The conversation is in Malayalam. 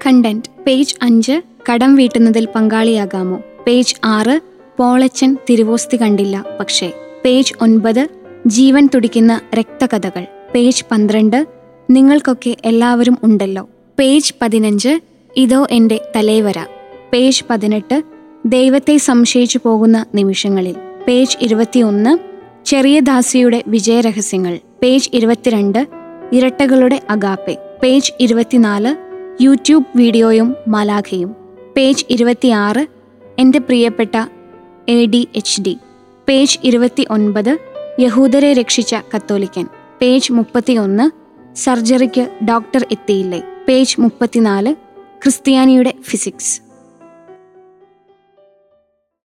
കണ്ടന്റ് പേജ് അഞ്ച് കടം വീട്ടുന്നതിൽ പങ്കാളിയാകാമോ പേജ് ആറ് പോളച്ചൻ തിരുവോസ്തി കണ്ടില്ല പക്ഷേ പേജ് ഒൻപത് ജീവൻ തുടിക്കുന്ന രക്തകഥകൾ പേജ് പന്ത്രണ്ട് നിങ്ങൾക്കൊക്കെ എല്ലാവരും ഉണ്ടല്ലോ പേജ് പതിനഞ്ച് ഇതോ എൻ്റെ തലേവര പേജ് പതിനെട്ട് ദൈവത്തെ സംശയിച്ചു പോകുന്ന നിമിഷങ്ങളിൽ പേജ് ഇരുപത്തിയൊന്ന് ചെറിയ ദാസിയുടെ വിജയരഹസ്യങ്ങൾ പേജ് ഇരുപത്തിരണ്ട് ഇരട്ടകളുടെ അഗാപ്പെ പേജ് ഇരുപത്തിനാല് യൂട്യൂബ് വീഡിയോയും മലാഖയും പേജ് ഇരുപത്തിയാറ് എൻ്റെ പ്രിയപ്പെട്ട A D H D page ഇരുപത്തി ഒൻപത് യഹൂദരെ രക്ഷിച്ച കത്തോലിക്കൻ പേജ് മുപ്പത്തിയൊന്ന് സർജറിക്ക് ഡോക്ടർ എത്തിയില്ലേ പേജ് മുപ്പത്തിനാല് ക്രിസ്ത്യാനിയുടെ ഫിസിക്സ്